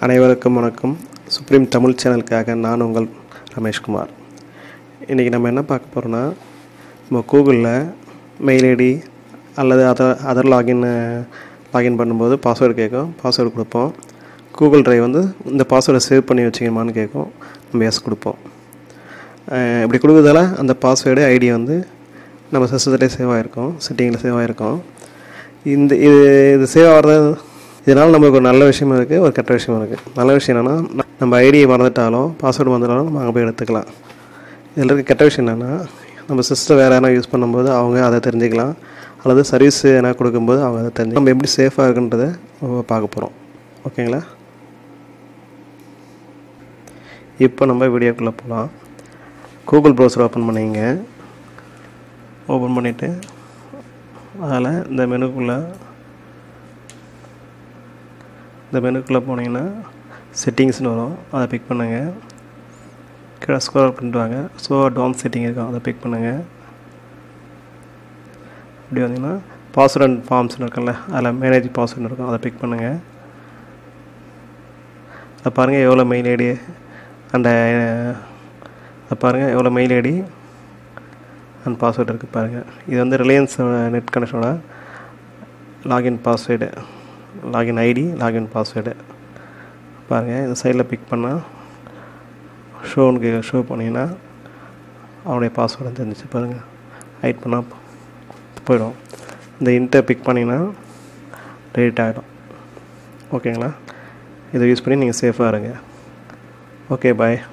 அனைவருக்கும் வணக்கம் சுப்ரீம் தமிழ் சேனலுக்காக நான் உங்கள் ரமேஷ்குமார் இன்றைக்கி நம்ம என்ன பார்க்க போகிறோன்னா நம்ம கூகுளில் மெயில் ஐடி அல்லது அதர் அதர் லாகின் லாகின் பண்ணும்போது பாஸ்வேர்டு கேட்கும் பாஸ்வேர்டு கொடுப்போம் கூகுள் டிரைவ் வந்து இந்த பாஸ்வேர்டை சேவ் பண்ணி வச்சுக்கணுமான்னு கேட்கும் நம்ம எஸ் கொடுப்போம் அஹ் இப்படி கொடுக்குறதால அந்த பாஸ்வேர்டு ஐடி வந்து நம்ம சிஸ்டத்திலே சேவ் ஆகிருக்கும் செட்டிங்கில் சேவ் ஆகிருக்கும் இந்த இது இது சேவ் ஆகிறது இதனால் நம்மளுக்கு ஒரு நல்ல விஷயமும் இருக்குது ஒரு கெட்ட விஷயமும் இருக்குது நல்ல விஷயம் என்னென்னா நம்ம ஐடியை மறந்துட்டாலும் பாஸ்வேர்டு மறந்துட்டாலும் நம்ம அங்கே போய் எடுத்துக்கலாம் இதில் இருக்க கெட்ட விஷயம் என்னென்னா நம்ம சிஸ்டம் வேறு எதனா யூஸ் பண்ணும்போது அவங்க அதை தெரிஞ்சுக்கலாம் அல்லது சர்வீஸ் எதனா கொடுக்கும்போது அவங்க அதை தெரிஞ்சு நம்ம எப்படி சேஃபாக இருக்குன்றதை நம்ம பார்க்க போகிறோம் ஓகேங்களா இப்போ நம்ம வீடியோக்குள்ளே போகலாம் கூகுள் ப்ரௌசர் ஓப்பன் பண்ணிங்க ஓப்பன் பண்ணிவிட்டு அதில் இந்த மெனுக்குள்ளே இந்த மெனுக்குள்ளே போனீங்கன்னா செட்டிங்ஸ்னு வரும் அதை பிக் பண்ணுங்கள் கீழே ஸ்க்ரோல் பண்ணிட்டு வாங்க ஸோ டவுன் செட்டிங் இருக்கும் அதை பிக் பண்ணுங்கள் இப்படி வந்தீங்கன்னா பாஸ்வேர்ட் அண்ட் ஃபார்ம்ஸ்னு இருக்குல்ல அதில் மேனேஜ் பாஸ்வேர்டு இருக்கும் அதை பிக் பண்ணுங்கள் அதை பாருங்கள் எவ்வளோ மெயில் ஐடி அந்த அதை பாருங்கள் எவ்வளோ மெயில் ஐடி அண்ட் பாஸ்வேர்டு இருக்குது பாருங்கள் இது வந்து ரிலையன்ஸ் நெட் கனெக்ஷனோட login password login ID login password பாருங்கள் இந்த சைடில் பிக் பண்ணால் ஷோனுக்கு ஷோ பண்ணிங்கன்னா அவனுடைய பாஸ்வேர்டு தெரிஞ்சிச்சு பாருங்கள் ஹைட் பண்ணால் போயிடும் இந்த இன்ட்டை பிக் பண்ணிங்கன்னா டெலிட் ஆகிடும் ஓகேங்களா இதை யூஸ் பண்ணி நீங்கள் சேஃபாக இருங்க ஓகே பாய்